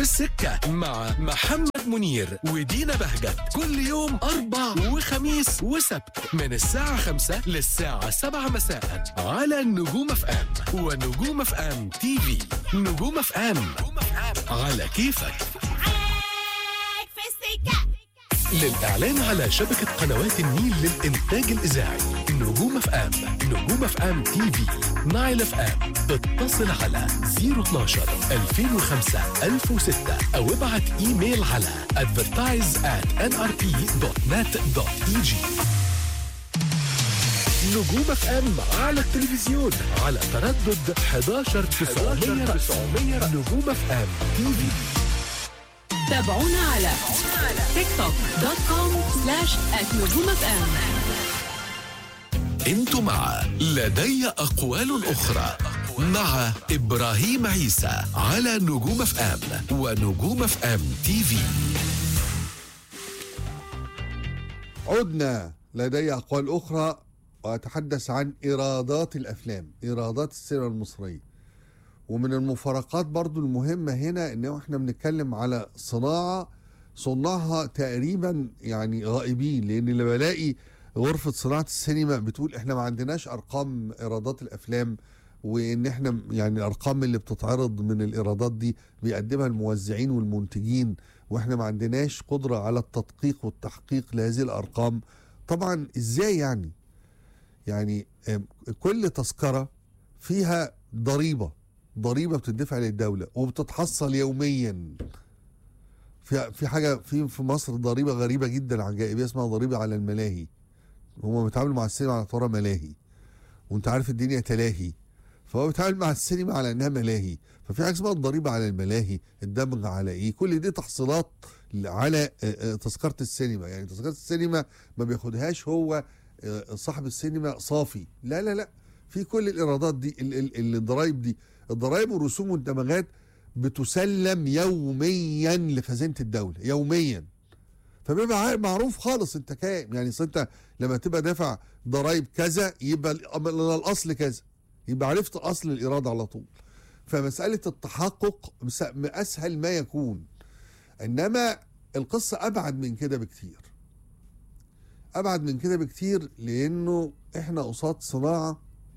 السكة مع محمد منير ودينا بهجت كل يوم أربع وخميس وسبت من الساعة خمسة للساعة سبعة مساء على نجوم اف ام ونجوم اف ام تي في نجوم اف ام على كيفك عليك في السكة للإعلان على شبكة قنوات النيل للإنتاج الإذاعي نجوم اف ام نجوم اف ام تي في نايل اف ام اتصل على 012 2005 1006 أو ابعت إيميل على advertise at nrp.net.eg نجوم اف ام على التلفزيون على تردد 11 900 نجوم اف ام تي في تابعونا على تيك توك دوت كوم سلاش نجوم اف ام انتم مع لدي أقوال أخرى مع إبراهيم عيسى على نجوم اف ام ونجوم اف ام تي في عدنا لدي أقوال أخرى وأتحدث عن إيرادات الأفلام إيرادات السينما المصرية ومن المفارقات برضو المهمة هنا إن إحنا بنتكلم على صناعة صناعها تقريبا يعني غائبين لأن اللي بلاقي غرفة صناعة السينما بتقول إحنا ما عندناش أرقام إيرادات الأفلام وإن إحنا يعني الأرقام اللي بتتعرض من الإيرادات دي بيقدمها الموزعين والمنتجين وإحنا ما عندناش قدرة على التدقيق والتحقيق لهذه الأرقام طبعا إزاي يعني يعني آم، كل تذكرة فيها ضريبة ضريبة بتدفع للدولة وبتتحصل يوميا في في حاجة في في مصر ضريبة غريبة جدا عجائبية اسمها ضريبة على الملاهي هما بيتعاملوا مع السينما على اعتبارها ملاهي وانت عارف الدنيا تلاهي فهو بيتعامل مع السينما على انها ملاهي ففي حاجه اسمها الضريبه على الملاهي الدمج على ايه كل دي تحصيلات على آه، آه، تذكره السينما يعني تذكره السينما ما بياخدهاش هو آه، صاحب السينما صافي لا لا لا في كل الايرادات دي ال- ال- الضرايب دي الضرايب والرسوم والدمغات بتسلم يوميا لخزينه الدوله يوميا فبيبقى عارف- معروف خالص انت كام يعني أصل انت لما تبقى دافع ضرايب كذا يبقى ال- أما الاصل كذا يبقى عرفت اصل الايراد على طول فمساله التحقق مس- اسهل ما يكون انما القصه ابعد من كده بكتير ابعد من كده بكتير لانه احنا قصاد صناعه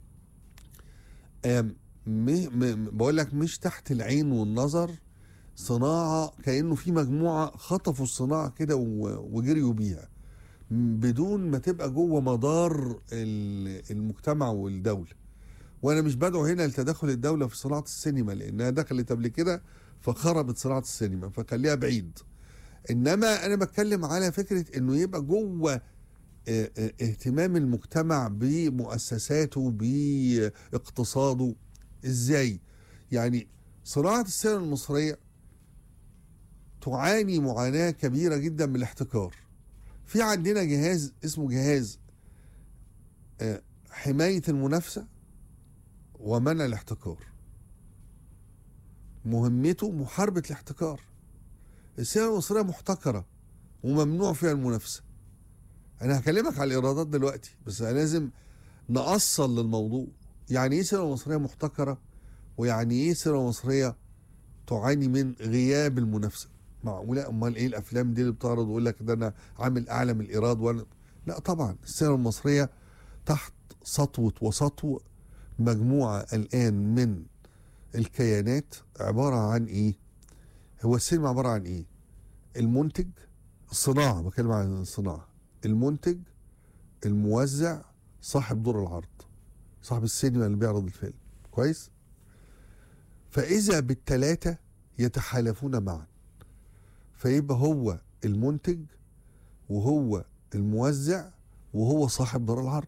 آم، م- م- بقول لك مش تحت العين والنظر صناعه كانه في مجموعه خطفوا الصناعه كده و- وجريوا بيها م- بدون ما تبقى جوه مدار ال- المجتمع والدوله وانا مش بدعو هنا لتدخل الدوله في صناعه السينما لانها دخلت قبل كده فخربت صناعه السينما فخليها بعيد انما انا بتكلم على فكره انه يبقى جوه اه، اه، اهتمام المجتمع بمؤسساته باقتصاده ازاي يعني صناعه السينما المصريه تعاني معاناه كبيره جدا من الاحتكار في عندنا جهاز اسمه جهاز اه، حمايه المنافسه ومنع الاحتكار مهمته محاربة الاحتكار السينما المصرية محتكرة وممنوع فيها المنافسة أنا هكلمك على الإيرادات دلوقتي بس لازم نأصل للموضوع يعني إيه سينما مصرية محتكرة ويعني إيه سينما مصرية تعاني من غياب المنافسة معقولة أمال إيه الأفلام دي اللي بتعرض ويقول لك ده أنا عامل أعلى من الإيراد وأنا لا طبعا السينما المصرية تحت سطوة وسطو مجموعة الآن من الكيانات عبارة عن إيه؟ هو السينما عبارة عن إيه؟ المنتج الصناعة بتكلم عن الصناعة المنتج الموزع صاحب دور العرض صاحب السينما اللي بيعرض الفيلم كويس؟ فإذا بالتلاتة يتحالفون معا فيبقى هو المنتج وهو الموزع وهو صاحب دور العرض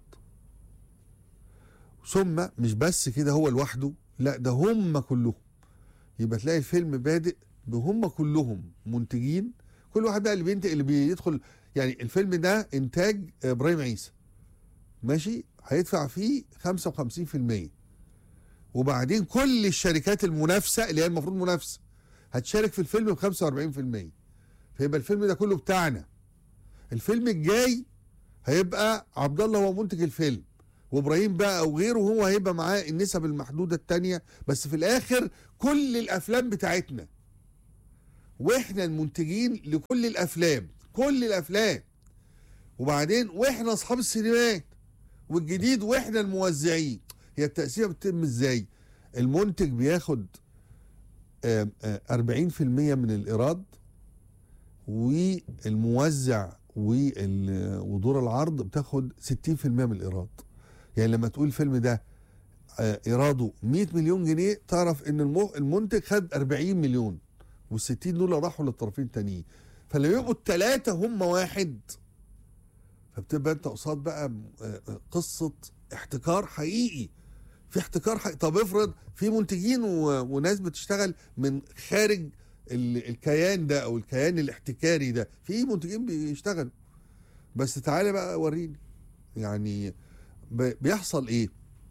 ثم مش بس كده هو لوحده لا ده هم كلهم يبقى تلاقي الفيلم بادئ بهم كلهم منتجين كل واحد بقى اللي بينتج اللي بيدخل يعني الفيلم ده انتاج ابراهيم عيسى ماشي هيدفع فيه 55% وبعدين كل الشركات المنافسه اللي هي المفروض منافسه هتشارك في الفيلم ب 45% فيبقى الفيلم ده كله بتاعنا الفيلم الجاي هيبقى عبد الله هو منتج الفيلم وابراهيم بقى او غيره هو هيبقى معاه النسب المحدوده التانية بس في الاخر كل الافلام بتاعتنا واحنا المنتجين لكل الافلام كل الافلام وبعدين واحنا اصحاب السينمات والجديد واحنا الموزعين هي التقسيمه بتتم ازاي المنتج بياخد آم، آه، 40% من الايراد والموزع وال- ودور العرض بتاخد 60% من الايراد يعني لما تقول الفيلم ده آه، ايراده 100 مليون جنيه تعرف ان المو- المنتج خد 40 مليون وال60 دول راحوا للطرفين التانيين فلما يبقوا الثلاثه هم واحد فبتبقى انت قصاد بقى آه، آه، قصه احتكار حقيقي في احتكار حقيقي طب افرض في منتجين و- وناس بتشتغل من خارج ال- الكيان ده او الكيان الاحتكاري ده في منتجين بيشتغلوا بس تعالى بقى وريني يعني ب- بيحصل ايه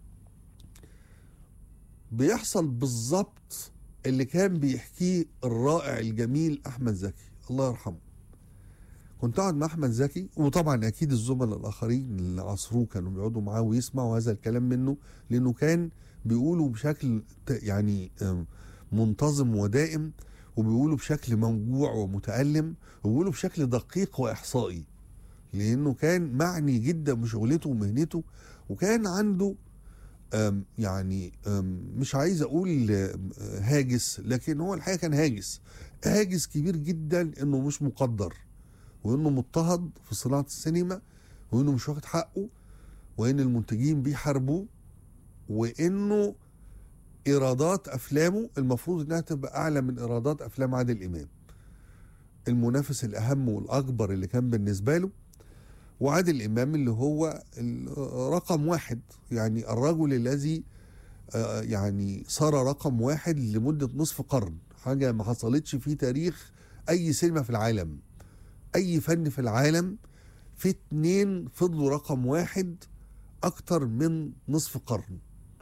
بيحصل بالظبط اللي كان بيحكيه الرائع الجميل احمد زكي الله يرحمه كنت اقعد مع احمد زكي وطبعا اكيد الزملاء الاخرين اللي عصروه كانوا بيقعدوا معاه ويسمعوا هذا الكلام منه لانه كان بيقوله بشكل ت- يعني آم، منتظم ودائم وبيقوله بشكل موجوع ومتألم وبيقوله بشكل دقيق وإحصائي لأنه كان معني جدا بشغلته ومهنته وكان عنده آم، يعني آم، مش عايز أقول آم، هاجس لكن هو الحقيقة كان هاجس هاجس كبير جدا إنه مش مقدر وإنه مضطهد في صناعة السينما وإنه مش واخد حقه وإن المنتجين بيحاربوه وإنه ايرادات افلامه المفروض انها تبقى اعلى من ايرادات افلام عادل امام المنافس الاهم والاكبر اللي كان بالنسبه له وعادل امام اللي هو ال- رقم واحد يعني الرجل الذي آه، يعني صار رقم واحد لمده نصف قرن حاجه ما حصلتش في تاريخ اي سينما في العالم اي فن في العالم في اتنين فضلوا رقم واحد اكتر من نصف قرن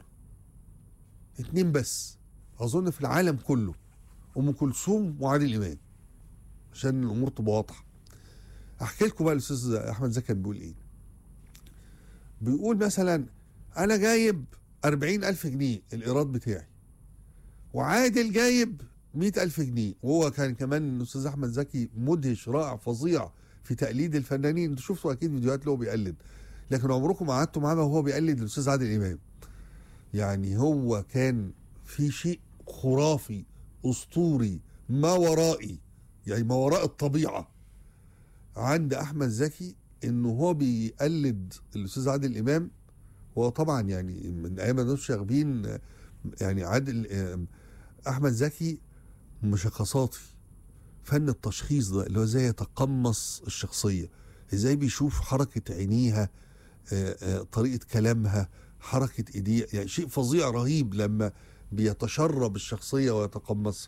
اتنين بس اظن في العالم كله ام كلثوم وعادل امام عشان الامور تبقى واضحه احكي لكم بقى الاستاذ احمد زكي كان بيقول ايه بيقول مثلا انا جايب أربعين ألف جنيه الإيراد بتاعي وعادل جايب مئة ألف جنيه وهو كان كمان الأستاذ أحمد زكي مدهش رائع فظيع في تقليد الفنانين انتوا شفتوا أكيد فيديوهات له بيقلد لكن عمركم ما قعدتوا معاه وهو بيقلد الأستاذ عادل إمام يعني هو كان في شيء خرافي اسطوري ما ورائي يعني ما وراء الطبيعه عند احمد زكي انه هو بيقلد الاستاذ عادل امام هو طبعا يعني من ايام ما نوش شاغبين يعني عادل احمد زكي مشخصاتي فن التشخيص ده اللي هو ازاي يتقمص الشخصيه ازاي بيشوف حركه عينيها آه، آه، طريقه كلامها حركه ايديه يعني شيء فظيع رهيب لما بيتشرب الشخصيه ويتقمصها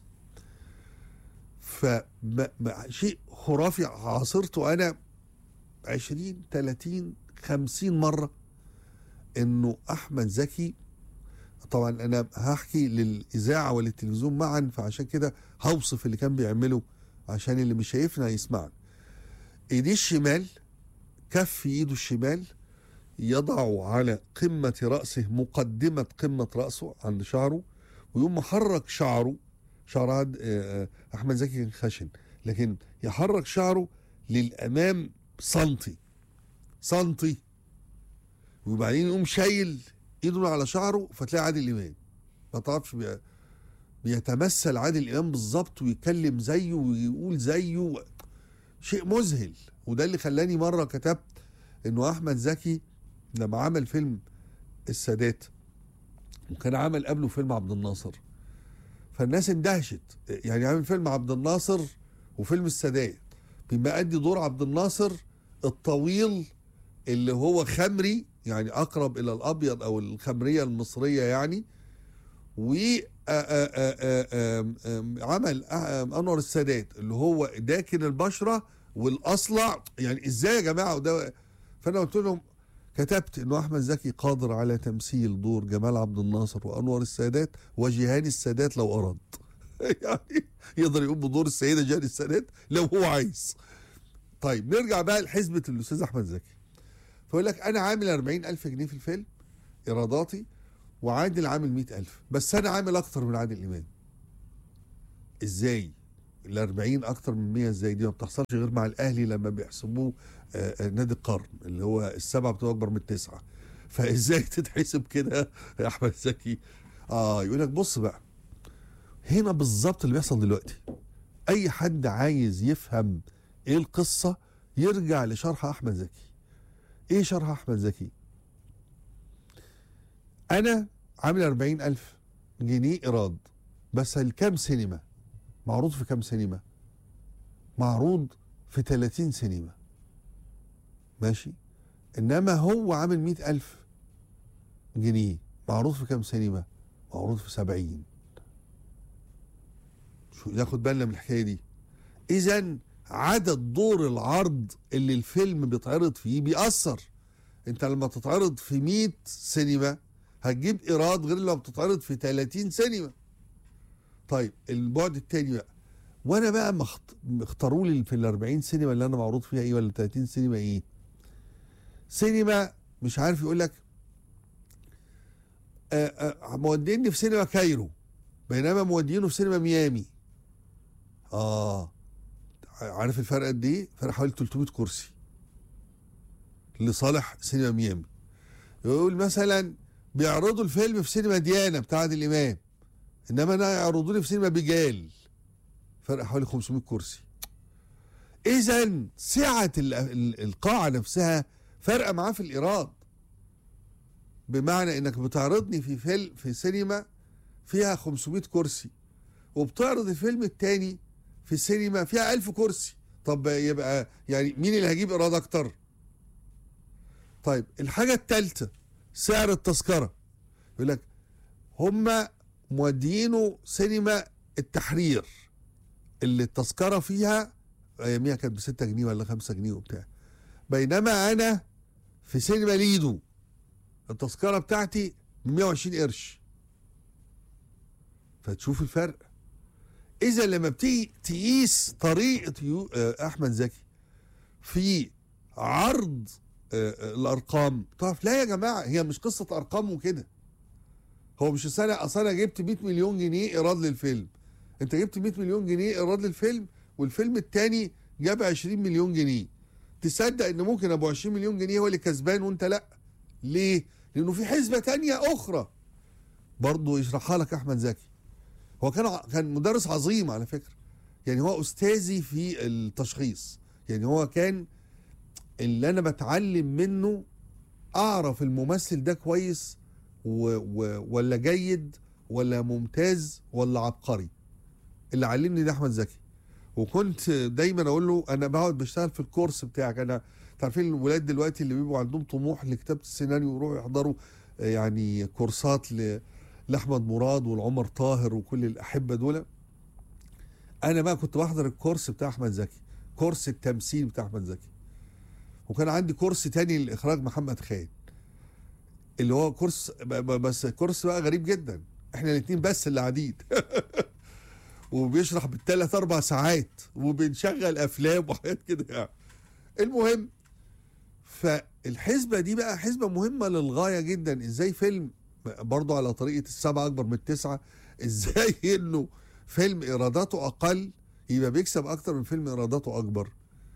فشيء خرافي عاصرته انا 20 30 50 مره انه احمد زكي طبعا انا هحكي للاذاعه وللتلفزيون معا فعشان كده هوصف اللي كان بيعمله عشان اللي مش شايفنا يسمعنا ايديه الشمال كف ايده الشمال يضع على قمة رأسه مقدمة قمة رأسه عند شعره ويقوم محرك شعره شعر عاد آه، آه، أحمد زكي كان خشن لكن يحرك شعره للأمام سنتي سنتي وبعدين يقوم شايل ايده على شعره فتلاقي عادل إمام ما تعرفش بي- بيتمثل عادل إمام بالظبط ويتكلم زيه ويقول زيه شيء مذهل وده اللي خلاني مرة كتبت انه احمد زكي لما عمل فيلم السادات وكان عمل قبله فيلم عبد الناصر فالناس اندهشت يعني عامل فيلم عبد الناصر وفيلم السادات بما ادي دور عبد الناصر الطويل اللي هو خمري يعني اقرب الى الابيض او الخمريه المصريه يعني و آ- آ- آ- آ- آم- آم- عمل آم، انور السادات اللي هو داكن البشره والاصلع يعني ازاي يا جماعه وده فانا قلت لهم كتبت انه احمد زكي قادر على تمثيل دور جمال عبد الناصر وانور السادات وجيهان السادات لو اراد يعني يقدر يقوم بدور السيده جيهان السادات لو هو عايز طيب نرجع بقى لحسبه الاستاذ احمد زكي فيقول لك انا عامل 40 الف جنيه في الفيلم ايراداتي وعادل عامل 100 الف بس انا عامل اكتر من عادل امام ازاي ال 40 اكتر من 100 ازاي دي ما بتحصلش غير مع الاهلي لما بيحسبوه آه، آه، نادي القرن اللي هو السبعه بتبقى اكبر من التسعه فازاي تتحسب كده يا احمد زكي اه يقول لك بص بقى هنا بالظبط اللي بيحصل دلوقتي اي حد عايز يفهم ايه القصه يرجع لشرح احمد زكي ايه شرح احمد زكي انا عامل 40 الف جنيه ايراد بس الكام سينما معروض في كام سينما معروض في 30 سينما ماشي انما هو عامل 100 الف جنيه معروض في كام سينما معروض في 70 شو ناخد بالنا من الحكايه دي اذا عدد دور العرض اللي الفيلم بيتعرض فيه بيأثر انت لما تتعرض في 100 سينما هتجيب ايراد غير لما بتتعرض في 30 سينما طيب البعد التاني بقى وانا بقى مخت... اختاروا لي في ال 40 سينما اللي انا معروض فيها ايه ولا 30 سينما ايه سينما مش عارف يقول لك آه، آه، موديني في سينما كايرو بينما مودينه في سينما ميامي اه عارف الفرق قد ايه؟ فرق حوالي 300 كرسي لصالح سينما ميامي يقول مثلا بيعرضوا الفيلم في سينما ديانا بتاع عادل امام انما انا يعرضوا لي في سينما بيجال فرق حوالي 500 كرسي اذا سعه ال- ال- القاعه نفسها فرقه معاه في الايراد بمعنى انك بتعرضني في فيلم في سينما فيها 500 كرسي وبتعرض الفيلم التاني في سينما فيها 1000 كرسي طب يبقى يعني مين اللي هيجيب ايراد اكتر طيب الحاجه الثالثه سعر التذكره يقول لك هم مودينه سينما التحرير اللي التذكره فيها اياميها كانت ب 6 جنيه ولا 5 جنيه وبتاع بينما انا في سينما ليدو التذكره بتاعتي ب 120 قرش فتشوف الفرق اذا لما بتيجي تقيس طريقه يو آه، احمد زكي في عرض آه، آه، الارقام تعرف لا يا جماعه هي مش قصه ارقام وكده هو مش السنه اصل انا جبت 100 مليون جنيه ايراد للفيلم انت جبت 100 مليون جنيه ايراد للفيلم والفيلم التاني جاب 20 مليون جنيه تصدق ان ممكن ابو 20 مليون جنيه هو اللي كسبان وانت لا ليه لانه في حسبه تانية اخرى برضه يشرحها لك احمد زكي هو كان ع- كان مدرس عظيم على فكره يعني هو استاذي في التشخيص يعني هو كان اللي انا بتعلم منه اعرف الممثل ده كويس و و ولا جيد ولا ممتاز ولا عبقري اللي علمني ده احمد زكي وكنت دايما اقول له انا بقعد بشتغل في الكورس بتاعك انا عارفين الولاد دلوقتي اللي بيبقوا عندهم طموح لكتابه السيناريو ويروحوا يحضروا آه، يعني كورسات ل لاحمد مراد والعمر طاهر وكل الاحبه دول انا بقى كنت بحضر الكورس بتاع احمد زكي كورس التمثيل بتاع احمد زكي وكان عندي كورس تاني للاخراج محمد خان اللي هو كورس ب- ب- بس كورس بقى غريب جدا احنا الاثنين بس اللي قاعدين وبيشرح بالثلاث اربع ساعات وبنشغل افلام وحاجات كده يعني المهم فالحسبه دي بقى حسبه مهمه للغايه جدا ازاي فيلم برضه على طريقه السبعه اكبر من التسعه ازاي انه فيلم ايراداته اقل يبقى بيكسب اكتر من فيلم ايراداته اكبر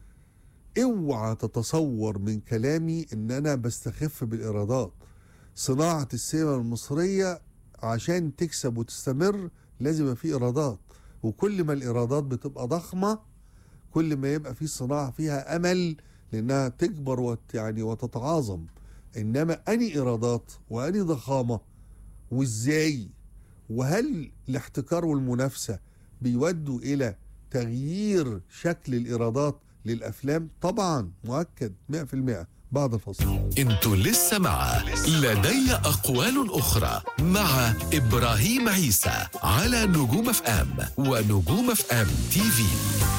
اوعى تتصور من كلامي ان انا بستخف بالايرادات صناعه السينما المصريه عشان تكسب وتستمر لازم يبقى في ايرادات وكل ما الايرادات بتبقى ضخمه كل ما يبقى في صناعه فيها امل لانها تكبر وت يعني وتتعاظم انما اني ايرادات واني ضخامه وازاي وهل الاحتكار والمنافسه بيودوا الى تغيير شكل الايرادات للافلام طبعا مؤكد 100% بعد الفصل انتوا لسه مع لدي اقوال اخرى مع ابراهيم عيسى على نجوم اف ام ونجوم اف ام تي في